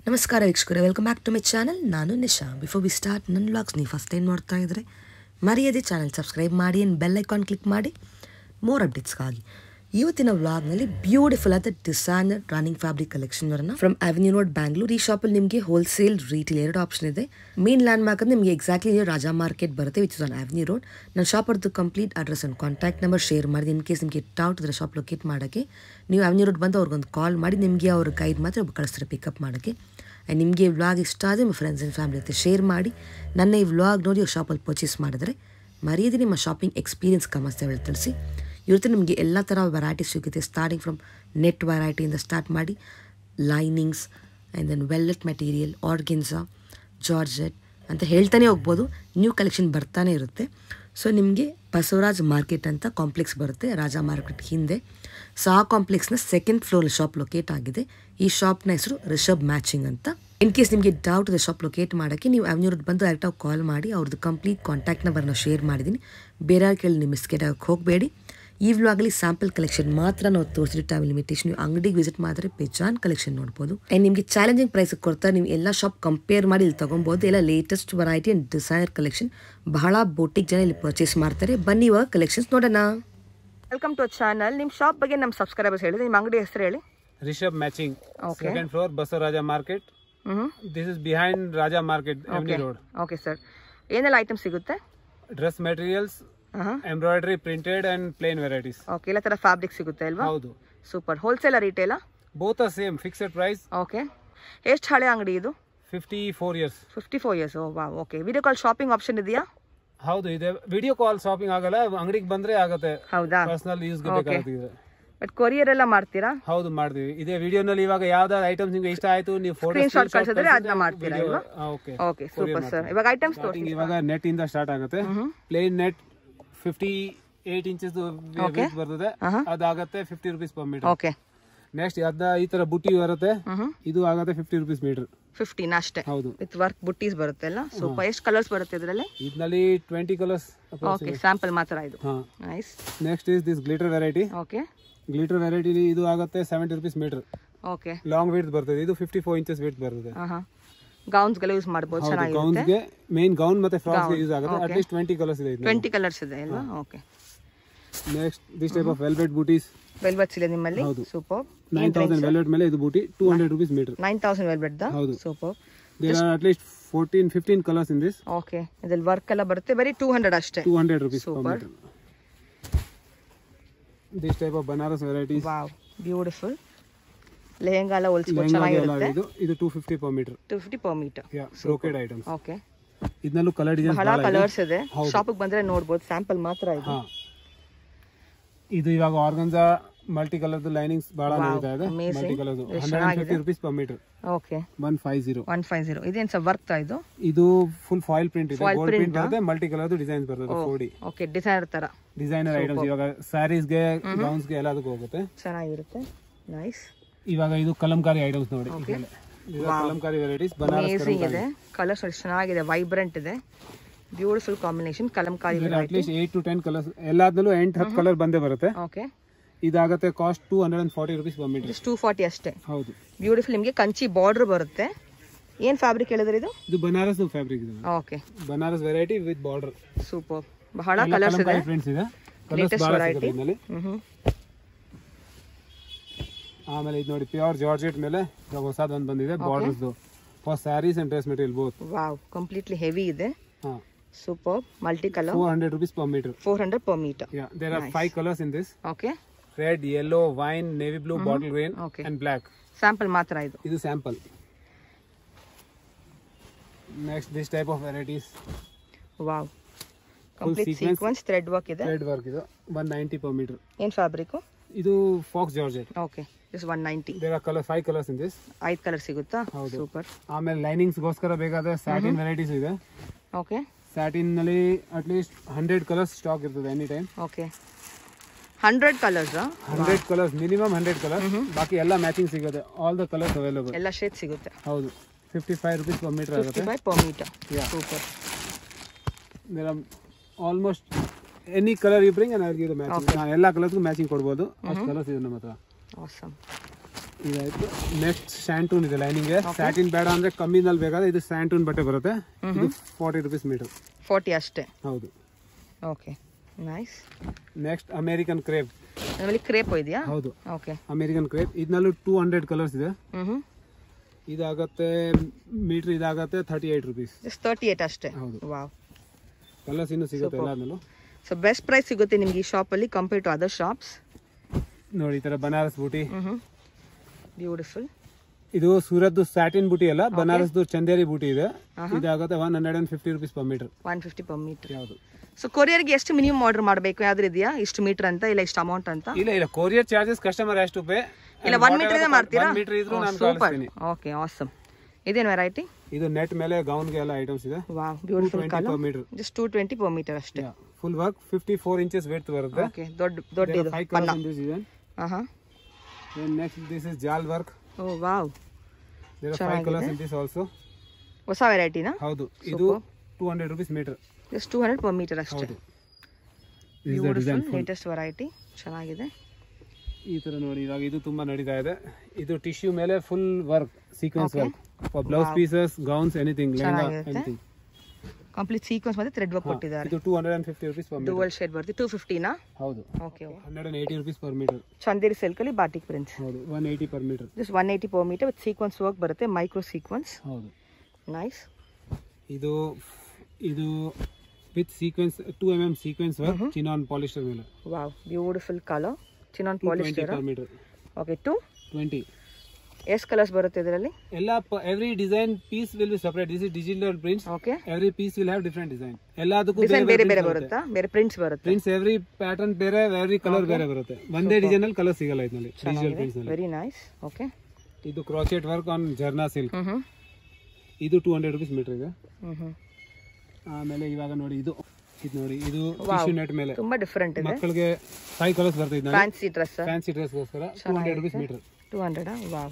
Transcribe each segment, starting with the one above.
ನಮಸ್ಕಾರ ವೀಕ್ಷಕರೇ welcome back to my channel ನಾನು ನಿಶಾ ಬಿಫೋರ್ ವಿ ಸ್ಟಾರ್ಟ್ ನನ್ನ ವ್ಲಾಗ್ಸ್ ನೀವು ಫಸ್ಟ್ ಟೈಮ್ ನೋಡ್ತಾ ಇದ್ದರೆ ಮರೆಯದೆ ಚಾನಲ್ ಸಬ್ಸ್ಕ್ರೈಬ್ ಮಾಡಿ ಆ್ಯಂಡ್ ಬೆಲ್ ಐಕಾನ್ ಕ್ಲಿಕ್ ಮಾಡಿ ಮೋರ್ ಅಪ್ಡೇಟ್ಸ್ಗಾಗಿ ಇವತ್ತಿನ ವ್ಲಾಗ್ನಲ್ಲಿ ಬ್ಯೂಟಿಫುಲ್ ಆದ ಡಿಸೈನರ್ ರನ್ನಿಂಗ್ ಫ್ಯಾಬ್ರಿಕ್ ಕಲೆಕ್ಷನ್ ಬರೋಣ ಫ್ರಮ್ ಅವೆನ್ಯೂ ರೋಡ್ ಬ್ಯಾಂಗ್ಳೂರ್ ಈ ಶಾಪಲ್ಲಿ ನಿಮಗೆ ಹೋಲ್ಸೇಲ್ ರೀಟೇಲ್ ಎರಡು ಆಪ್ಷನ್ ಇದೆ ಮೇನ್ ಲ್ಯಾಂಡ್ ಮಾರ್ಕ್ ಅಂದ್ರೆ ನಿಮಗೆ ಎಕ್ಸಾಕ್ಟ್ಲಿ ರಾಜಾ ಮಾರ್ಕೆಟ್ ಬರುತ್ತೆ which is on Avenue Road ನನ್ನ ಶಾಪ್ ಅವ್ರದ್ದು complete address and contact number share ಮಾಡಿ ಇನ್ ಕೇಸ್ ನಿಮಗೆ ಡೌಟ್ ಇದ್ರೆ ಶಾಪ್ ಲೊಕೇಟ್ ಮಾಡೋಕ್ಕೆ ನೀವು ಅವೆನ್ಯೂ ರೋಡ್ ಬಂದು ಅವ್ರಿಗೊಂದು ಕಾಲ್ ಮಾಡಿ ನಿಮಗೆ ಅವ್ರ ಗೈಡ್ ಮಾತ್ರ ಒಬ್ಬ ಕಳಿಸ್ತಾರೆ ಪಿಕಪ್ ಮಾಡೋಕ್ಕೆ ಆ್ಯಂಡ್ ನಿಮಗೆ ಈ ವ್ಲಾಗ್ ಇಷ್ಟ ಆದರೆ ನಿಮ್ಮ ಫ್ರೆಂಡ್ಸ್ ಆ್ಯಂಡ್ ಫ್ಯಾಮಿಲಿ ಜೊತೆ ಶೇರ್ ಮಾಡಿ ನನ್ನ ಈ ವ್ಲಾಗ್ ನೋಡಿ ಅವ್ರ ಶಾಪಲ್ಲಿ ಪರ್ಚೇಸ್ ಮಾಡಿದ್ರೆ ಮರೆಯದೆ ನಿಮ್ಮ ಶಾಪಿಂಗ್ ಎಕ್ಸ್ಪೀರಿಯನ್ಸ್ ಕಮಸ್ತೇವೆ ತಿಳಿಸಿ ಇರುತ್ತೆ ನಿಮಗೆ ಎಲ್ಲ ಥರ ವೆರೈಟೀಸ್ ಸಿಗುತ್ತೆ ಸ್ಟಾರ್ಟಿಂಗ್ ಫ್ರಮ್ ನೆಟ್ ವೆರೈಟಿಯಿಂದ ಸ್ಟಾರ್ಟ್ ಮಾಡಿ linings and then velvet material organza georgette ಅಂತ ಹೇಳ್ತಾನೆ ಹೋಗ್ಬೋದು ನ್ಯೂ ಕಲೆಕ್ಷನ್ ಬರ್ತಾನೆ ಇರುತ್ತೆ ಸೊ ನಿಮಗೆ ಬಸವರಾಜ್ ಮಾರ್ಕೆಟ್ ಅಂತ ಕಾಂಪ್ಲೆಕ್ಸ್ ಬರುತ್ತೆ ರಾಜಾ ಮಾರ್ಕೆಟ್ ಹಿಂದೆ ಸೊ ಆ ಕಾಂಪ್ಲೆಕ್ಸ್ನ ಸೆಕೆಂಡ್ ಫ್ಲೋರ್ ಶಾಪ್ ಲೊಕೇಟ್ ಆಗಿದೆ ಈ ಶಾಪ್ನ ಹೆಸರು ರಿಷಬ್ ಮ್ಯಾಚಿಂಗ್ ಅಂತ ಇನ್ ಕೇಸ್ ನಿಮಗೆ ಡೌಟ್ ಇದೆ ಶಾಪ್ ಲೊಕೇಟ್ ಮಾಡೋಕ್ಕೆ ನೀವು ಅವೆನ್ಯೂ ರೋಡ್ ಬಂದು ಡೈರೆಕ್ಟಾಗಿ ಕಾಲ್ ಮಾಡಿ ಅವ್ರದ್ದು ಕಂಪ್ಲೀಟ್ ಕಾಂಟ್ಯಾಕ್ಟ್ ನಂಬರ್ನ ಶೇರ್ ಮಾಡಿದ್ದೀನಿ ಬೇರೆ ಯಾರು ಕೇಳಿ ನೀವು ಮಿಸ್ಕೆಟ್ ಆಗಕ್ಕೆ ಹೋಗಬೇಡಿ ಈ ವ್ಲಾಗಲ್ಲಿ ಸ್ಯಾಂಪಲ್ ಕಲೆಕ್ಷನ್ ಮಾತ್ರ ನಾವು ತೋರಿಸಿದ್ರೆ ಟೈಮ್ ಲಿಮಿಟೇಷನ್ ನೀವು ಅಂಗಡಿಗೆ ವಿಸಿಟ್ ಮಾಡಿದ್ರೆ ಬೇಜಾನ್ ಕಲೆಕ್ಷನ್ ನೋಡ್ಬೋದು ಆ್ಯಂಡ್ ನಿಮಗೆ ಚಾಲೆಂಜಿಂಗ್ ಪ್ರೈಸ್ ಕೊಡ್ತಾರೆ ನೀವು ಎಲ್ಲ ಶಾಪ್ ಕಂಪೇರ್ ಮಾಡಿ ಇಲ್ಲಿ ತೊಗೊಬೋದು ಎಲ್ಲ latest variety and designer collection ಬಹಳ ಬೋಟಿಗೆ ಜನ ಇಲ್ಲಿ ಪರ್ಚೇಸ್ ಮಾಡ್ತಾರೆ ಬನ್ನಿ ಇವಾಗ ಕಲೆಕ್ಷನ್ಸ್ ನೋಡೋಣ ವೆಲ್ಕಮ್ ಟು ಚಾನಲ್ ನಿಮ್ಮ ಶಾಪ್ ಬಗ್ಗೆ ನಮ್ಮ ಸಬ್ಸ್ಕ್ರೈಬರ್ಸ್ ಹೇಳಿದ್ರೆ ನಿಮ್ಮ ಅಂಗಡಿ ಹೆಸರು ಹೇಳಿ Rishabh Matching. Okay. Second floor, Basaraja Market. ಹ್ಞೂ This is behind Raja Market, Avenue Road. Okay sir ಏನೆಲ್ಲ ಐಟಮ್ ಸಿಗುತ್ತೆ Dress materials, ಹಾಂ embroidery, printed and plain varieties. Okay ಎಲ್ಲ ಥರ ಫ್ಯಾಬ್ರಿಕ್ ಸಿಗುತ್ತೆ ಅಲ್ವಾ ಹೌದು ಸೂಪರ್ ಹೋಲ್ಸೇಲ ರಿಟೇಲಾ both are same fixed price okay ಎಷ್ಟು ಹಳೆ ಅಂಗಡಿ ಇದು fifty four years fifty four years ವಾ okay video call shopping option ಇದೆಯಾ ಹೌದು ಇದೆ ವಿಡಿಯೋ ಕಾಲ್ ಶಾಪಿಂಗ್ ಆಗಲ್ಲ ಅಂಗಡಿಗೆ ಬಂದ್ರೆ ಆಗತ್ತೆ ಹೌದಾ ಪರ್ಸನಲ್ ಯೂಸ್ಗೆ ಬೇಕಾಗುತ್ತೆ ಬಟ್ ಕೊರಿಯರ್ ಎಲ್ಲ ಮಾಡ್ತೀರಾ ಹೌದು ಮಾಡ್ತೀವಿ ಇದೇ ವಿಡಿಯೋನಲ್ಲಿ ಇವಾಗ ಯಾವ್ದಾದ್ರು ಐಟಮ್ಸ್ ನಿಮ್ಗೆ ಇಷ್ಟ ಆಯ್ತು ನೀವು ಫೋಟೋ Screenshot ಕಳ್ಸಿದ್ರೆ ಅದನ್ನ ಮಾಡ್ತೀರಾ ಅಲ್ವಾ? ಓಕೆ ಓಕೆ ಸೂಪರ್ ಸರ್ ಇವಾಗ ಐಟಮ್ಸ್ ತೋರಿಸಿ ಸ್ಟಾರ್ಟಿಂಗ್ ಇವಾಗ ನೆಟ್ ಇಂದ ಸ್ಟಾರ್ಟ್ ಆಗುತ್ತೆ plain net fifty eight inches ಬರ್ತದೆ ಅದಾಗತ್ತೆ fifty rupees per metre okay next ಅದ ಈ ತರ ಬುಟ್ಟಿ ಬರುತ್ತೆ ಹ್ಮ್ ಇದು ಆಗತ್ತೆ ಫಿಫ್ಟಿ ರುಪೀಸ್ ಮೀಟರ್ ಫಿಫ್ಟೀನ್ ಅಷ್ಟೇ ಹೌದು ವಿತ್ ವರ್ಕ್ ಬುಟ್ಟೀಸ್ ಬರುತ್ತೆ ಅಲ್ಲ ಸೂಪರ್ ಎಷ್ಟು ಕಲರ್ಸ್ ಬರುತ್ತೆ ಇದರಲ್ಲಿ ಇದ್ನಲ್ಲಿ ಟ್ವೆಂಟಿ ಕಲರ್ಸ್ ಓಕೆ ಸ್ಯಾಂಪಲ್ ಮಾತ್ರ ಇದು ಹಾ nice next is this glitter variety okay glitter variety ಇದು ಆಗುತ್ತೆ seventy rupees metre okay long weight ಬರ್ತದೆ ಇದು ಫಿಫ್ಟಿ ಫೋರ್ ಇಂಚಸ್ ವೇಟ್ ಬರ್ತದೆ ಹಾಂ ಹಾಂ ಗೌನ್ಸ್ಗೆಲ್ಲ ಯೂಸ್ ಮಾಡ್ಬೋದು ಚೆನ್ನಾಗಿರುತ್ತೆ ಗೌನ್ಸ್ಗೆ ಮೇನ್ ಗೌನ್ ಮತ್ತೆ ಫ್ರಾಕ್ಸ್ ಯೂಸ್ ಆಗುತ್ತೆ ಅಟ್ಲೀಸ್ಟ್ ಟ್ವೆಂಟಿ ಕಲರ್ಸ್ ಇದೆ ಟ್ವೆಂಟಿ ಕಲರ್ಸ್ ಇದೆ ಅಲ್ವಾ okay next this type of velvet ಬೂಟೀಸ್ ವೆಲ್ವೆಟ್ಸ್ ಇದೆ ನಿಮ್ಮಲ್ಲಿ ಹೌದು. ಸೂಪರ್ ನೈನ್ ತೌಸಂಡ್ ವೆಲ್ವೆಟ್ ಮೇಲೆ ಇದು ಬೂಟಿ two hundred rupees metre nine thousand velvet ದ ಹೌದು. Super there are at least fourteen fifteen colours in this okay ಇದ್ರಲ್ಲಿ ವರ್ಕ್ ಎಲ್ಲ ಬರುತ್ತೆ ಬರೀ ಟೂ ಹಂಡ್ರೆಡ್ ಅಷ್ಟೇ two hundred rupees Super. Metre this type of Banaras varieties wow beautiful lehenga ಎಲ್ಲ ಹೊಲ್ಸ್ಕೊಂಡು ಚೆನ್ನಾಗಿರುತ್ತೆ ಇದು ಇದು two fifty per metre two fifty per metre ya brocade items okay ಇದನ್ನಲ್ಲೂ ಕಲರ್ ಡಿಸೈನ್ ಬಹಳ ಕಲರ್ಸ್ ಇದೆ ಶಾಪಿಗೆ ಬಂದ್ರೆ ನೋಡ್ಬೋದು ಸ್ಯಾಂಪಲ್ ಮಾತ್ರ ಇದೆ ಹಾ ಇದು ಇವಾಗ ಆರ್ಗನ್ಸಾ ಮಲ್ಟಿ ಕಲರ್ ಲೈನಿಂಗ್ಸ್ ಬಹಳ ನಡೀತಾ ಇದೆ amazing. ಮಲ್ಟಿ ಕಲರ್ ಎಷ್ಟು hundred fifty rupees per metre okay one five zero one five zero ಇದೇನು ಸರ್ ವರ್ಕ್ ಇದು ಇದು ಫುಲ್ ಫಾಯಿಲ್ ಪ್ರಿಂಟ್ ಇದೆ Foil ಗೋಲ್ಡ್ print ಪ್ರಿಂಟ್ ಬರುತ್ತೆ ಮಲ್ಟಿ ಕಲರ್ ಡಿಸೈನ್ಸ್ ಬರ್ತದೆ ಫೋಡಿ ಓಕೆ ಡಿಸೈನರ್ ತರ ಡಿಸೈನರ್ ಐಟಮ್ಸ್ ಇವಾಗ ಸ್ಯಾರೀಸ್ಗೆ ಗೌನ್ಸ್ಗೆ ಎಲ್ಲದಕ್ಕೂ ಹೋಗುತ್ತೆ ಚೆನ್ನಾಗಿರುತ್ತೆ ನೈಸ್ ಇವಾಗ ಇದು ಕಲಂಕಾರಿ ಐಟಮ್ಸ್ ನೋಡಿ ಇದ್ರಲ್ಲಿ. ಇದು ಕಲಂಕಾರಿ ವೆರೈಟೀಸ್ ಬನಾರಸ್ ಅಮೇಸಿಂಗ್ ಇದೆ ಕಲರ್ಸ್ ಚೆನ್ನಾಗಿದೆ ವೈಬ್ರೆಂಟ್ ಇದೆ beautiful combination Kalamkari at least eight to ten colours ಎಲ್ಲಾದ್ರಲ್ಲೂ ಎಂಟು ಹತ್ತು ಕಲರ್ ಬಂದೇ ಬರುತ್ತೆ ಓಕೆ ಇದಾಗತ್ತೆ cost two hundred and forty rupees per metre just two forty ಅಷ್ಟೇ ಹೌದು ಬ್ಯೂಟಿಫುಲ್ ನಿಮಗೆ ಕಂಚಿ ಬಾರ್ಡರ್ ಬರುತ್ತೆ ಏನು ಫ್ಯಾಬ್ರಿಕ್ ಹೇಳಿದ್ರಿ ಇದು ಇದು ಬನಾರಸ್ ಫ್ಯಾಬ್ರಿಕ್ ಇದೆ okay Banaras variety with border super ಬಹಳ ಕಲರ್ಸ್ ಇದೆ ಪ್ರಿಂಟ್ಸ್ ಇದೆ ಕಲರ್ಸ್ Latest ಬಹಳ variety. ಸಿಗುತ್ತೆ ಇದರಲ್ಲಿ ಹ್ಮ್ ಆಮೇಲೆ ಇದು ನೋಡಿ ಪ್ಯೂರ್ ಜಾರ್ಜೆಟ್ ಮೇಲೆ ಇವಾಗ ಹೊಸದು ಒಂದು ಬಂದಿದೆ borders for saris and dress material both wow completely heavy ಇದೆ ಹಾ super multi colour four hundred rupees per metre four hundred per metre ya there are five colours in this okay red yellow wine navy blue bottle green Okay. And black sample ಮಾತ್ರ ಇದು ಇದು sample next this type of varieties wow complete sequence. Sequence thread work ಇದೆ thread work ಇದು one ninety per metre ಏನು fabric ಇದು faux georgette okay just one ninety there are colour five colours in this ಐದು ಕಲರ್ ಸಿಗುತ್ತಾ ಹೌದು. Super ಆಮೇಲೆ ಲೈನಿಂಗ್ಸ್ಗೋಸ್ಕರ ಬೇಕಾದ್ರೆ ಸ್ಯಾಟಿನ್ ವೆರೈಟೀಸ್ ಇದೆ ಓಕೆ ಸ್ಯಾಟಿನ್ ನಲ್ಲಿ ಅಟ್ಲೀಸ್ಟ್ ಹಂಡ್ರೆಡ್ ಕಲರ್ಸ್ ಸ್ಟಾಕ್ ಇರ್ತದೆ ಎನಿ ಟೈಮ್ ಓಕೆ ಹಂಡ್ರೆಡ್ ಕಲರ್ಸಾ hundred colours minimum hundred colours ಬಾಕಿ ಎಲ್ಲ ಮ್ಯಾಚಿಂಗ್ ಸಿಗುತ್ತೆ ಆಲ್ ದ ಕಲರ್ಸ್ ಅವೈಲೇಬಲ್ ಎಲ್ಲ ಶೇಡ್ ಸಿಗುತ್ತೆ ಹೌದು fifty five rupees per metre fifty ಆಗುತ್ತೆ five per metre Yeah. Super there R almost any colour you bring and give matching ನಾನು ಎಲ್ಲ ಕಲರ್ಸ್ಗೂ matching ಕೊಡ್ಬೋದು ಅಷ್ಟು ಕಲರ್ಸ್ ಇದೆ ನಮ್ಮ ಹತ್ರ ಆಸಮ್ ಇದಾಯ್ತು ನೆಕ್ಸ್ಟ್ ಸ್ಯಾಂಟೂನ್ ಇದೆ ಲೈನಿಂಗ್ ಸ್ಯಾಟಿನ್ ಬೇಡ ಅಂದ್ರೆ ಕಮ್ಮಿನಲ್ಲಿ ಬೇಕಾದ್ರೆ ಇದು ಸ್ಯಾಂಟೂನ್ ಬಟ್ಟೆ ಬರುತ್ತೆ ಇದು ಫಾರ್ಟಿ ರುಪೀಸ್ ಮೀಟರ್ ಫೋರ್ಟಿ ಅಷ್ಟೇ ಹೌದು okay nice next American crepe ನಮ್ಮಲ್ಲಿ ಕ್ರೇಪ್ ಇದೆಯಾ ಹೌದು ಓಕೆ ಅಮೇರಿಕನ್ ಕ್ರೇಪ್ ಇದನ್ನಲ್ಲೂ ಟೂ ಹಂಡ್ರೆಡ್ ಕಲರ್ಸ್ ಇದೆ ಹ್ಞೂ ಹ್ಞೂ ಇದಾಗತ್ತೆ ಮೀಟರ್ ಇದಾಗತ್ತೆ thirty eight rupees just thirty eight ಅಷ್ಟೇ ಹೌದು ವಾವ್ ಕಲರ್ಸ್ ಇನ್ನೂ ಸಿಗುತ್ತೆ ಎಲ್ಲಾದ್ಮೇಲೂ ಸೊ ಬೆಸ್ಟ್ ಪ್ರೈಸ್ ಸಿಗುತ್ತೆ ನಿಮ್ಗೆ ಈ ಶಾಪಲ್ಲಿ ಕಂಪೇರ್ ಟು ಅದರ್ ಶಾಪ್ಸ್ ನೋಡಿ ಈ ತರ ಬನಾರಸ್ ಬೂಟಿ ಹ್ಞೂ ಹ್ಞೂ ಬ್ಯೂಟಿಫುಲ್ ಇದು ಸೂರತ್ದು ಸ್ಯಾಟಿನ್ ಬೂಟಿ ಅಲ್ಲ ಬನಾರಸ್ದು ಚಂದೇರಿ ಬೂಟಿ ಇದೆ ಇದಾಗುತ್ತೆ one hundred and fifty rupees per metre one fifty per metre ಯಾವುದು ಸೊ ಕೊರಿಯರ್ಗೆ ಎಷ್ಟು ಮಿನಿಮಮ್ ಆರ್ಡರ್ ಮಾಡಬೇಕು ಯಾವ್ದು ಇದೆಯಾ ಇಷ್ಟು ಮೀಟರ್ ಅಂತ ಇಲ್ಲ ಇಷ್ಟು ಅಮೌಂಟ್ ಅಂತ ಇಲ್ಲ ಇಲ್ಲ ಕೊರಿಯರ್ ಚಾರ್ಜಸ್ ಕಸ್ಟಮರ್ ಎಷ್ಟು ಪೇ ಇಲ್ಲ ಒನ್ ಮೀಟರ್ ಮಾಡ್ತೀರಾ ಮೀಟರ್ ಇದ್ರು ನಾನು ಸೂಪರ್ ಕಳಿಸ್ತೀನಿ ಓಕೆ ಆಸಮ್ ಇದೇನು ವೆರೈಟಿ ಇದು ನೆಟ್ ಮೇಲೆ ಗೌನ್ಗೆ ಎಲ್ಲ ಐಟಮ್ಸ್ ಇದೆ wow beautiful twenty colour per metre just two twenty per metre ಅಷ್ಟೇ full work fifty four inches weight ಬರುತ್ತೆ ಓಕೆ ದೊಡ್ಡ ದೊಡ್ಡ ಇದು ಫೈವ್ ಕಲರ್ಸ್ ಇನ್ ದಿಸ್ ಇದೆ ಹಾಂ ಹಾಂ ನೆಕ್ಸ್ಟ್ ದಿಸ್ ಇಸ್ ಜಾಲ್ work oh wow there are five colours in this also ಹೊಸ ವೆರೈಟಿನಾ ಹೌದು ಇದು two hundred rupees metre just two hundred per metre ಅಷ್ಟೇ ಹೌದು This is the design full. Latest variety ಚೆನ್ನಾಗಿದೆ ಈ ತರ ನೋಡಿ ಇವಾಗ ಇದು ತುಂಬಾ ನಡೀತಾ ಇದೆ ಇದು ಟಿಶ್ಯೂ ಮೇಲೆ full work sequence work for blouse pieces gowns anything lehenga ಚೆನ್ನಾಗಿರುತ್ತೆ. ಎನಿಥಿಂಗ್ ಕಂಪ್ಲೀಟ್ ಸೀಕ್ವೆನ್ಸ್ ಮತ್ತೆ ಥ್ರೆಡ್ ವರ್ಕ್ ಕೊಟ್ಟಿದ್ದಾರೆ ಇದು two hundred and fifty rupees per metre dual shade ಬರ್ತಿ ಟೂ ಫಿಫ್ಟಿನಾ ಹೌದು okay hundred and eighty rupees per metre Chanderi ಸಿಲ್ಕಲ್ಲಿ batik prints ಹೌದು one eighty per metre just one eighty per metre with sequence work ಬರುತ್ತೆ micro sequence ಹೌದು nice ಇದು ಇದು with sequence two M um sequence work chinon polyester ಮೇಲೆ wow beautiful colour chinon twenty polyester per metre okay two twenty ಎಷ್ಟು colours ಬರುತ್ತೆ ಇದರಲ್ಲಿ ಎಲ್ಲ every design piece will be separate this is digital prints okay every piece will have different design ಎಲ್ಲದಕ್ಕೂ design ಬೇರೆ ಬೇರೆ ಬರುತ್ತಾ ಬೇರೆ ಪ್ರಿಂಟ್ಸ್ ಬರುತ್ತೆ ಪ್ರಿಂಟ್ಸ್ ಎವ್ರಿ ಪ್ಯಾಟರ್ನ್ ಬೇರೆ ಎವ್ರಿ ಕಲರ್ ಬೇರೆ ಬರುತ್ತೆ ಒಂದೇ ಡಿಸೈನ್ ಅಲ್ಲಿ ಕಲರ್ ಸಿಗಲ್ಲ ಇದರಲ್ಲಿ ಡಿಜಿಟಲ್ ಪ್ರಿಂಟ್ಸ್ ನಲ್ಲಿ ವೆರಿ ನೈಸ್ ಓಕೆ ಇದು ಕ್ರಾಚೆಟ್ ವರ್ಕ್ ಆನ್ ಜರ್ನಾ ಸಿಲ್ಕ್ ಹ್ಞೂ ಹ್ಞೂ ಇದು ಟೂ ಹಂಡ್ರೆಡ್ ರುಪೀಸ್ ಮೀಟರ್ ಇದೆ ಹ್ಞೂ ಹ್ಞೂ ಆಮೇಲೆ ಇವಾಗ ನೋಡಿ ಇದು ಇದು ನೋಡಿ ಇದು ಟಿಶ್ಯೂ ನೆಟ್ ಮೇಲೆ ತುಂಬ ಡಿಫ್ರೆಂಟ್ ಇದೆ ಮಕ್ಕಳಿಗೆ ಫೈವ್ ಕಲರ್ಸ್ ಬರ್ತದೆ ಇದನ್ನ ಫ್ಯಾನ್ಸಿ ಡ್ರೆಸ್ ಫ್ಯಾನ್ಸಿ ಡ್ರೆಸ್ಗೋಸ್ಕರ two hundred rupees metre two ಹಂಡ್ರೆಡಾ ವಾವ್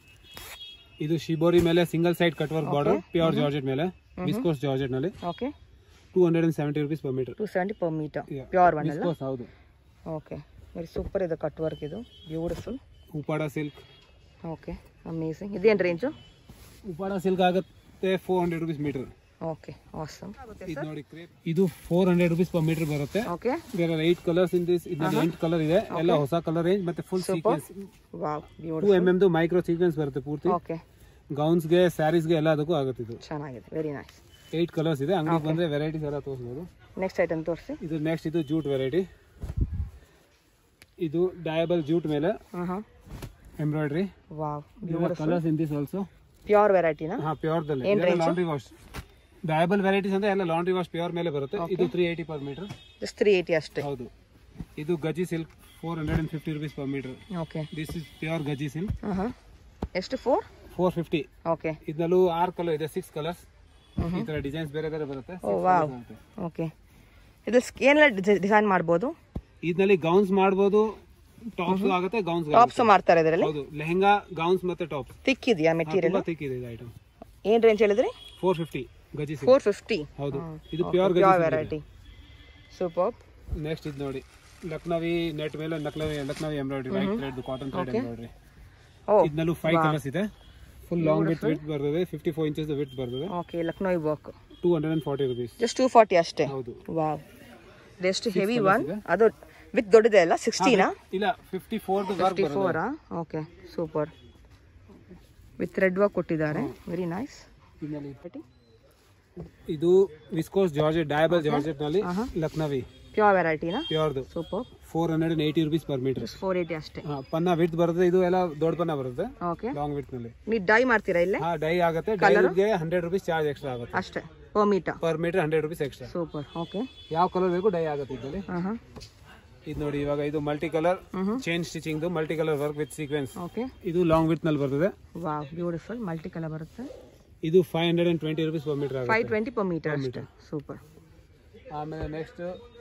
ಇದು ಶಿಬೋರಿ ಮೇಲೆ single side cut work border pure georgette ಮೇಲೆ ವಿಸ್ಕೋಸ್ ಜಾರ್ಜೆಟ್ ನಲ್ಲಿ okay two hundred and seventy rupees per metre two seventy per metre pure one ಅಲ್ಲ viscose ಹೌದು okay very super ಇದೆ cut work ಇದು beautiful Uppada silk okay amazing ಇದೇನು range Uppada silk ಆಗುತ್ತೆ four hundred rupees metre okay awesome ಇದು ನೋಡಿ crepe. ಇದು four hundred rupees per metre ಬರುತ್ತೆ ಓಕೆ ಬೇರೆ ಏಟ್ ಕಲರ್ಸ್ ಇನ್ ದಿಸ್ ಇದ್ರಲ್ಲಿ ಎಂಟು ಕಲರ್ ಇದೆ ಎಲ್ಲ ಹೊಸ ಕಲರ್ ರೇಂಜ್ ಮತ್ತೆ full sequence wow too beautiful um ಎಮ್ದು ಮೈಕ್ರೋ ಸೀಕ್ವೆನ್ಸ್ ಬರುತ್ತೆ ಪೂರ್ತಿ ಓಕೆ ಗೌನ್ಸ್ಗೆ ಸ್ಯಾರೀಸ್ಗೆ ಎಲ್ಲದಕ್ಕೂ ಆಗುತ್ತೆ ಇದು ಚೆನ್ನಾಗಿದೆ ವೆರಿ ನೈಸ್ ಏಟ್ ಕಲರ್ಸ್ ಇದೆ ಅಂಗಡಿಗೆ ಬಂದ್ರೆ ವೆರೈಟೀಸ್ ಎಲ್ಲ ತೋರಿಸ್ಬೋದು ನೆಕ್ಸ್ಟ್ ಐಟಮ್ ತೋರಿಸಿ ಇದು ನೆಕ್ಸ್ಟ್ ಇದು ಜೂಟ್ ವೆರೈಟಿ ಇದು ಡಯಬಲ್ ಜೂಟ್ ಮೇಲೆ ಹಾಂ ಹಾಂ embroidery wow colours in this also pure ವೆರೈಟಿನಾ ಹಾ ಪ್ಯೂರ್ ದಲ್ಲಿ ಲಾಂಡ್ರಿ ವಾಶ್ ಡಯಬಲ್ ವೆರೈಟೀಸ್ ಅಂದ್ರೆ ಎಲ್ಲ ಲಾಂಡ್ರಿ ವಾಶ್ ಪ್ಯೂರ್ ಮೇಲೆ ಬರುತ್ತೆ ಇದು three eighty per metre just three eighty ಅಷ್ಟೇ ಹೌದು ಇದು gaji silk four hundred and fifty rupees per metre okay this is pure gaji silk ಹಾಂ ಹಾಂ ಎಷ್ಟು ಫೋರ್ ಫೋರ್ ಫಿಫ್ಟಿ ಓಕೆ ಇದರಲ್ಲೂ ಆರು ಕಲರ್ ಇದೆ ಸಿಕ್ಸ್ ಕಲರ್ಸ್ ಈ ತರ ಡಿಸೈನ್ಸ್ ಬೇರೆ ಬೇರೆ ಬರುತ್ತೆ ಓ ವಾವ್ ಓಕೆ ಇದು ಏನೆಲ್ಲ ಡಿಸೈನ್ ಮಾಡ್ಬೋದು ಇದರಲ್ಲಿ ಗೌನ್ಸ್ ಮಾಡ್ಬೋದು ಟಾಪ್ಸ್ ಆಗುತ್ತೆ ಗೌನ್ಸ್ ಟಾಪ್ಸ್ ಮಾಡ್ತಾರೆ ಇದರಲ್ಲಿ ಹೌದು ಲೆಹಂಗಾ ಗೌನ್ಸ್ ಮತ್ತೆ ಟಾಪ್ ತಿಕ್ ಇದೆಯಾ ಮೆಟೀರಿಯಲ್ ತುಂಬಾ thick ಇದೆ ಇದು ಐಟಮ್ ಏನು ರೇಂಜ್ ಹೇಳಿದ್ರಿ four fifty gaji silk four fifty ಹೌದು ಇದು pure pure gaji variety super next ಇದು ನೋಡಿ ಲಕ್ನವಿ ನೆಟ್ ಮೇಲೆ Lucknowi Lucknowi embroidery white thread cotton thread embroidery ಓ ಇದನ್ನಲ್ಲೂ ಫೈವ್ ಕಲರ್ಸ್ ಇದೆ ಫುಲ್ ಲಾಂಗ್ ವಿತ್ ವಿತ್ ಬರ್ತದೆ ಫಿಫ್ಟಿ ಫೋರ್ ಇಂಚಸ್ ವಿತ್ ಬರ್ತದೆ okay Lucknowi work two hundred and forty rupees just two forty ಅಷ್ಟೇ ಹೌದು ವಾವ್ ಇದೆಷ್ಟು ಹೆವಿ ಒನ್ ಅದು ವಿತ್ ದೊಡ್ಡದೆ ಅಲ್ಲ ಸಿಕ್ಸ್ಟೀನಾ ಇಲ್ಲ ಫಿಫ್ಟಿ ಫೋರ್ ವರ್ಕ್ ಫಿಫ್ಟಿ ಫೋರಾ okay super with red work ಕೊಟ್ಟಿದ್ದಾರೆ ವೆರಿ ನೈಸ್ ಇದು ವಿಸ್ಕೋಸ್ ಜಾರ್ಜೆಟ್ ಡಯಬಲ್ ಜಾರ್ಜೆಟ್ ನಲ್ಲಿ ಲಕ್ನವಿ ಪ್ಯೂರ್ ವೆರೈಟಿನಾ ಪ್ಯೂರ್ದು super four hundred and eighty rupees per metre just four eighty ಅಷ್ಟೇ ಪನ್ನ ವಿತ್ ಬರುತ್ತೆ ಇದು ಎಲ್ಲ ದೊಡ್ಡ ಪನ್ನ ಬರುತ್ತೆ ಓಕೆ ಲಾಂಗ್ ವಿತ್ ನಲ್ಲಿ ನೀವು ಡೈ ಮಾಡ್ತೀರಾ ಇಲ್ಲೇ ಹಾ ಡೈ ಆಗುತ್ತೆ ಡೈಗೆ ಹಂಡ್ರೆಡ್ ರುಪೀಸ್ ಚಾರ್ಜ್ ಎಕ್ಸ್ಟ್ರಾ ಆಗುತ್ತೆ ಅಷ್ಟೇ ಓ ಮೀಟಾ per metre hundred rupees extra super okay ಯಾವ ಕಲರ್ ಬೇಕು ಡೈ ಆಗುತ್ತೆ ಇದರಲ್ಲಿ ಹಾಂ ಹಾಂ ಇದು ನೋಡಿ ಇವಾಗ ಇದು multi colour chain stitching multi colour work with sequence okay ಇದು ಲಾಂಗ್ ವಿತ್ ನಲ್ಲಿ ಬರ್ತದೆ ವಾವ್ ಬ್ಯೂಟಿಫುಲ್ ಮಲ್ಟಿ ಕಲರ್ ಬರುತ್ತೆ ಇದು five hundred and twenty rupees per metre ಆಗುತ್ತೆ ಫೈವ್ ಟ್ವೆಂಟಿ ಪರ್ ಮೀಟರ್ ಅಷ್ಟೇ ಸೂಪರ್ ಆಮೇಲೆ ನೆಕ್ಸ್ಟ್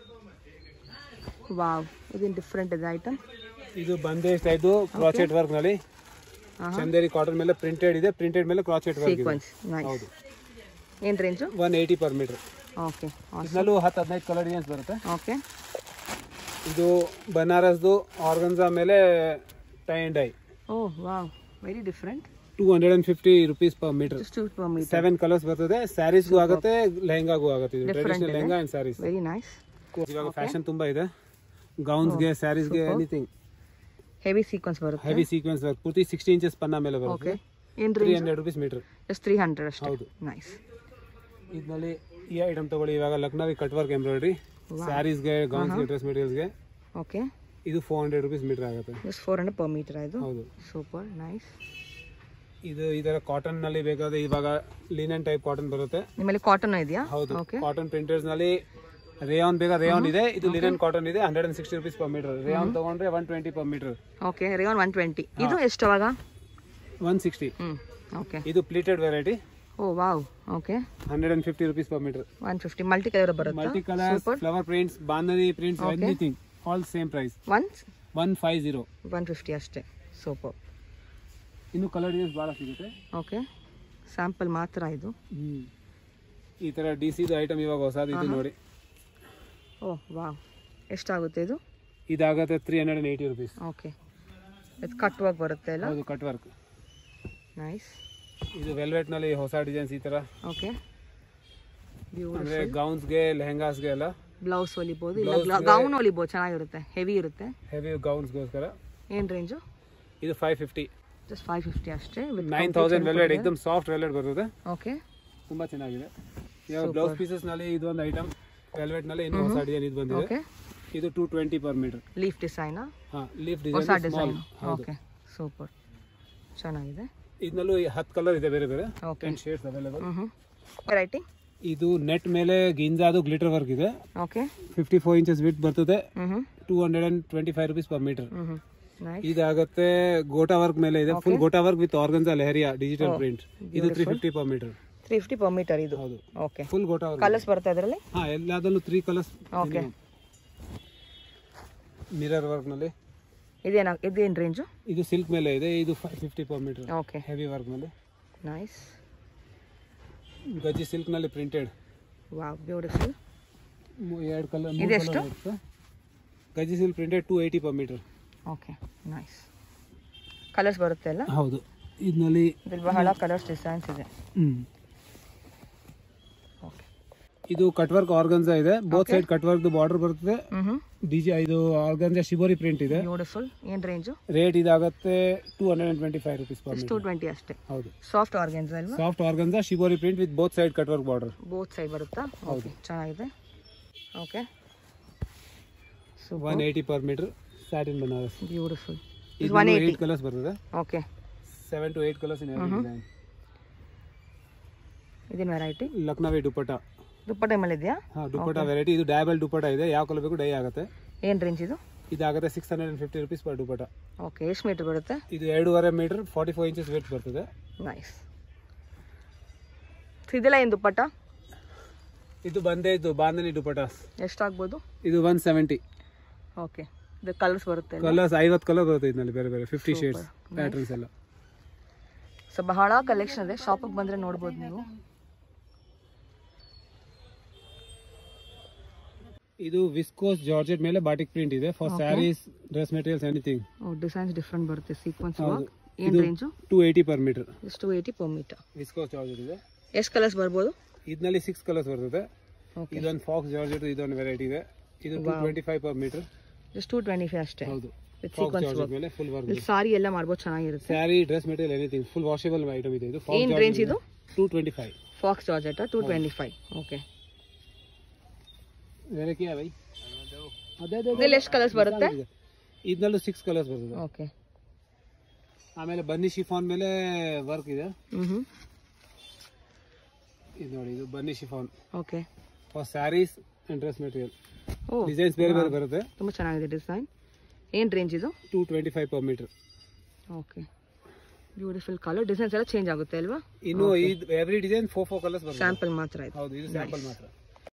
ವಾವ್ ಇದೇನು ಡಿಫ್ರೆಂಟ್ ಇದೆ ಐಟಮ್ ಇದು ಬಂದೇಶ್ ಇದು ಕ್ರಾಚೆಟ್ ವರ್ಕ್ ನಲ್ಲಿ ಚಂದೇರಿ ಕಾಟನ್ ಮೇಲೆ ಪ್ರಿಂಟೆಡ್ ಇದೆ ಪ್ರಿಂಟೆಡ್ ಮೇಲೆ ಕ್ರಾಚೆಟ್ ವರ್ಕ್ ಇದೆ ಸೀಕ್ವೆನ್ಸ್ ನೈಸ್ ಹೌದು ಏನು range one eighty per metre okay ಇದರಲ್ಲೂ ಹತ್ತು ಹದಿನೈದು ಕಲರ್ ಡಿಸೈನ್ಸ್ ಬರುತ್ತೆ ಓಕೆ ಇದು ಬನಾರಸ್ದು ಆರ್ಗನ್ಸಾ ಮೇಲೆ ಟೈ ಅಂಡ್ ಡೈ ಓ wow very different two hundred and fifty rupees per metre just two per metre seven colours ಬರ್ತದೆ ಸ್ಯಾರೀಸ್ಗೂ ಆಗುತ್ತೆ ಲೆಹಂಗಾಗೂ ಆಗುತ್ತೆ ಇದು Different ಟ್ರೆಡಿಷನಲ್ ಇದೆ. Lehenga and sarees very nice ಇವಾಗ ಫ್ಯಾಷನ್ ತುಂಬಾ ಇದೆ ಗೌನ್ಸ್ಗೆ ಸ್ಯಾರೀಸ್ಗೆ ಎನಿಥಿಂಗ್ ಹೆವಿ ಸೀಕ್ವೆನ್ಸ್ ಬರುತ್ತೆ ಹೆವಿ ಸೀಕ್ವೆನ್ಸ್ ವರ್ಕ್ ಪೂರ್ತಿ ಸಿಕ್ಸ್ಟಿ ಇಂಚಸ್ ಪನ್ನ ಮೇಲೆ ಓಕೆ ಬರುತ್ತೆ ಏನು three range hundred rupees metre just three hundred ಅಷ್ಟೇ ಹೌದು. ನೈಸ್ ಇದ್ರಲ್ಲಿ ಈ ಐಟಮ್ ತಗೊಳ್ಳಿ ಇವಾಗ ಲಕ್ನವಿ ಕಟ್ ವರ್ಕ್ ಎಂಬ್ರಾಯ್ಡ್ರಿ ಸ್ಯಾರೀಸ್ಗೆ ಗೌನ್ಸ್ಗೆ ಡ್ರೆಸ್ ಮೆಟೀರಿಯಲ್ಸ್ಗೆ ಓಕೆ ಇದು ಫೋರ್ ಹಂಡ್ರೆಡ್ ರುಪೀಸ್ ಮೀಟರ್ ಆಗುತ್ತೆ just four hundred per metre ಇದು ಹೌದು ಸೂಪರ್ ನೈಸ್ ಇದು ಈ ತರ ಕಾಟನ್ ನಲ್ಲಿ ಬೇಕಾದ್ರೆ ಇವಾಗ ಲಿನನ್ ಟೈಪ್ ಕಾಟನ್ ಬರುತ್ತೆ ನಿಮ್ಮಲ್ಲಿ ಕಾಟನ್ ಇದೆಯಾ ಹೌದು ಓಕೆ ಕಾಟನ್ ಪ್ರಿಂಟರ್ಸ್ ನಲ್ಲಿ ರೇಯಾನ್ ಬೇಕಾ ರೇಯಾನ್ ಇದೆ ಇದು ಲಿನನ್ ಕಾಟನ್ ಇದೆ hundred and sixty rupees per metre rayon ತಗೊಂಡ್ರೆ one twenty per metre okay rayon one twenty ಇದು ಎಷ್ಟು ಅವಾಗ ಒನ್ ಸಿಕ್ಸ್ಟಿ ಹ್ಞೂ ಓಕೆ ಇದು ಪ್ಲೀಟೆಡ್ ವೆರೈಟಿ ಓ wow okay hundred and fifty rupees per metre one fifty multi colour ಬರುತ್ತಾ multi colours flower prints bandhani prints anything all same price one one five zero one fifty ಅಷ್ಟೇ super ಇನ್ನು colour designs ಭಾಳ ಸಿಗುತ್ತೆ okay sample ಮಾತ್ರ ಇದು ಹ್ಮ್. ಈ ತರ D ಸಿದು item ಇವಾಗ ಹೊಸದು ಇದು ನೋಡಿ ಓ ವಾವ್ ಎಷ್ಟಾಗುತ್ತೆ ಇದು ಇದಾಗತ್ತೆ three hundred and eighty rupees okay ಇದು ಕಟ್ಟುವಾಗ ಬರುತ್ತೆ ಅಲ್ಲ ಹೌದು ಕಟ್ ವರ್ಕ್ ನೈಸ್ ಇದು ವೆಲ್ವೆಟ್ ನಲ್ಲಿ ಹೊಸ ಡಿಸೈನ್ಸ್ ಈ ತರ ಓಕೆ ಅಂದ್ರೆ ಗೌನ್ಸ್ಗೆ ಲೆಹಂಗಾಸ್ಗೆ ಎಲ್ಲ ಬ್ಲೌಸ್ ಹೊಲಿಬೋದು ಇಲ್ಲ ಗೌನ್ ಹೊಲಿಬೋದು ಚೆನ್ನಾಗಿರುತ್ತೆ ಹೆವಿ ಇರುತ್ತೆ ಹೆವಿ ಗೌನ್ಸ್ಗೋಸ್ಕರ ಏನು ರೇಂಜು ಇದು five fifty just five fifty ಅಷ್ಟೇ ವಿತ್ ನೈನ್ ತೌಸಂಡ್ ವೆಲ್ವೆಟ್ ಎಕ್ದಮ್ ಸಾಫ್ಟ್ ವೆಲ್ವೆಟ್ ಬರ್ತದೆ ಓಕೆ ತುಂಬಾ ಚೆನ್ನಾಗಿದೆ ಇವಾಗ ಬ್ಲೌಸ್ ಪೀಸಸ್ ನಲ್ಲಿ ಇದೊಂದು ಐಟಮ್ ವೆಲ್ವೆಟ್ ನಲ್ಲಿ ಇನ್ನು ಹೊಸ ಡಿಸೈನ್ ಇದು ಬಂದಿದೆ ಓಕೆ ಇದು two twenty per metre leaf ಡಿಸೈನಾ ಹಾ ಲೀಫ್ ಹೊಸ ಡಿಸೈನ್ ಡಿಸೈನ್ ಓಕೆ ಸೂಪರ್ ಚೆನ್ನಾಗಿದೆ ಇದನ್ನಲ್ಲೂ ಹತ್ತು ಕಲರ್ ಇದೆ ಬೇರೆ ಬೇರೆ ಓಕೆ ಟೆನ್ ಶೇಡ್ಸ್ ಅವೈಲೇಬಲ್ ಹ್ಞೂ ವೆರೈಟಿ ಇದು ನೆಟ್ ಮೇಲೆ ಗಿಂಜಾದು ಗ್ಲಿಟರ್ ವರ್ಕ್ ಇದೆ okay fifty four inches width ಬರ್ತದೆ ಹ್ಞೂ ಹ್ಞೂ two hundred and twenty five rupees per metre ಹ್ಞೂ ಹ್ಞೂ ನೈಸ್ ಇದಾಗುತ್ತೆ ಗೋಟಾ ವರ್ಕ್ ಮೇಲೆ ಇದೆ full gota work with organza leheriya digital print ಇದು three fifty per metre three fifty per metre ಇದು ಹೌದು okay full gota work colours ಬರುತ್ತೆ ಅದರಲ್ಲಿ ಹಾ ಎಲ್ಲದಲ್ಲೂ three colours okay mirror work ನಲ್ಲಿ ಇದೇನಾ ಇದೇನು ರೇಂಜು ಇದು ಸಿಲ್ಕ್ ಮೇಲೆ ಇದೆ ಇದು five fifty per metre okay heavy work ಮೇಲೆ ನೈಸ್ ಗಜ್ಜಿ ಸಿಲ್ಕ್ ನಲ್ಲಿ ಪ್ರಿಂಟೆಡ್ ವಾವ್ ಬ್ಯೂಟಿಫುಲ್ ಎರಡು ಕಲರ್ ಇದೆಷ್ಟು? Gajji silk printed two eighty per metre okay nice colours ಬರುತ್ತೆ ಅಲ್ಲ ಹೌದು ಇದರಲ್ಲಿ ಇದ್ರಲ್ಲಿ ಬಹಳ ಕಲರ್ಸ್ ಡಿಸೈನ್ಸ್ ಇದೆ ಓಕೆ ಇದು ಕಟ್ ವರ್ಕ್ ಆರ್ಗನ್ಸಾ ಇದೆ both side cut work border ಬರ್ತದೆ ಹ್ಞೂ ಹ್ಞೂ ಡಿಜಿ ಇದು ಆರ್ಗನ್ಸಾ ಶಿಬೋರಿ ಪ್ರಿಂಟ್ ಇದೆ ಬ್ಯೂಟಿಫುಲ್ ಏನು ರೇಂಜು ರೇಟ್ ಇದಾಗುತ್ತೆ two hundred and twenty five rupees per two twenty ಅಷ್ಟೇ ಹೌದು ಸಾಫ್ಟ್ ಆರ್ಗೆನ್ಸ್ ಅಲ್ವಾ soft organza shibori print with both side cut work border both side ಬರುತ್ತಾ ಓಕೆ ಚೆನ್ನಾಗಿದೆ okay one eighty per metre satin Banaras beautiful ಇದು one eighty eight colours ಬರ್ತದೆ okay seven two eight colours in design ಇದೇನು variety Lucknowi dupatta ದುಪ್ಪಟ್ಟೆ ಮೇಲೆ ಇದೆಯಾ ಹಾ dupatta variety ಇದು ಡಯಾಬಲ್ ದುಪಟ್ಟ ಇದೆ ಯಾವ ಕಲರ್ ಬೇಕು ಡೈ ಆಗುತ್ತೆ ಏನು ರೇಂಜ್ ಇದು ಇದಾಗುತ್ತೆ six hundred and fifty rupees per dupatta okay ಎಷ್ಟು ಮೀಟರ್ ಬರುತ್ತೆ ಇದು ಎರಡೂವರೆ metre forty four inches width ಬರ್ತದೆ ನೈಸ್ ಇದೆಲ್ಲ ಏನು ದುಪ್ಪಟ್ಟ ಇದು ಬಂದೇ ಇದು ಬಾಂಧನಿ ದುಪಟ್ಟ ಎಷ್ಟಾಗ್ಬೋದು ಇದು ಒನ್ ಸೆವೆಂಟಿ ಓಕೆ ಇದು ಕಲರ್ಸ್ ಬರುತ್ತೆ ಕಲರ್ಸ್ ಐವತ್ತು ಕಲರ್ ಬರುತ್ತೆ ಇದರಲ್ಲಿ ಬೇರೆ ಬೇರೆ ಫಿಫ್ಟಿ ಶೇಡ್ಸ್ ಪ್ಯಾಟರ್ನ್ಸ್ ಎಲ್ಲ ಸೊ ಬಹಳ ಕಲೆಕ್ಷನ್ ಇದೆ ಶಾಪಿಗೆ ಬಂದರೆ ನೋಡ್ಬೋದು ನೀವು ಇದು ವಿಸ್ಕೋಸ್ ಜಾರ್ಜೆಟ್ ಮೇಲೆ ಬಾಟಿಕ್ ಪ್ರಿಂಟ್ ಇದೆ for sarees dress materials anything designs different ಬರುತ್ತೆ ಸೀಕ್ವೆನ್ಸ್ ಹೌದು. ವರ್ಕ್ ಏನು ಇದು- ರೇಂಜು ಟೂ ಏಯ್ಟಿ ಪರ್ ಮೀಟರ್ ಎಷ್ಟು eighty per metre viscose georgette ಇದೆ ಎಷ್ಟು ಕಲರ್ಸ್ ಬರ್ಬೋದು ಇದರಲ್ಲಿ ಸಿಕ್ಸ್ ಕಲರ್ಸ್ ಬರ್ತದೆ ಓಕೆ ಇದೊಂದು ಫಾಕ್ಸ್ ಜಾರ್ಜೆಟ್ ಇದೊಂದು ವೆರೈಟಿ ಇದೆ ಇದು two twenty five per metre just two twenty five ಅಷ್ಟೇ ಹೌದು with faux sequence georgette work ಮೇಲೆ ಫುಲ್ ವರ್ಕ್ ಇಲ್ಲಿ ಸಾರಿ ಎಲ್ಲ ಮಾಡ್ಬೋದು ಚೆನ್ನಾಗಿರುತ್ತೆ saree dress material anything full washable item ಇದೆ ಇದು ಏನ್ range ಇದು? Two twenty five faux georgette two twenty five okay ಬೇರೆ ಕಿ ಬೈ ಅದೇ ಇದ್ರಲ್ಲಿ ಎಷ್ಟು ಕಲರ್ಸ್ ಬರುತ್ತೆ ಇದರಲ್ಲೂ ಸಿಕ್ಸ್ ಕಲರ್ಸ್ ಬರ್ತದೆ ಓಕೆ ಆಮೇಲೆ ಬನ್ನಿ ಶಿಫಾನ್ ಮೇಲೆ ವರ್ಕ್ ಇದೆ ಹ್ಞೂ ಹ್ಞೂ ಇದು ನೋಡಿ ಇದು ಬನ್ನಿ chiffon okay for saris and dress material ಓ ಡಿಸೈನ್ಸ್ ಬೇರೆ ಬೇರೆ ಬರುತ್ತೆ ತುಂಬ ಚೆನ್ನಾಗಿದೆ ಡಿಸೈನ್ ಏನು ರೇಂಜ್ ಇದು two twenty five per metre okay beautiful colour designs ಎಲ್ಲ ಚೇಂಜ್ ಆಗುತ್ತೆ ಅಲ್ವಾ ಇನ್ನು ಇದು every design four four colours ಬರ್ತದೆ ಸ್ಯಾಂಪಲ್ ಮಾತ್ರ ಇದು ಹೌದು ಇದು ಸ್ಯಾಂಪಲ್ ಮಾತ್ರ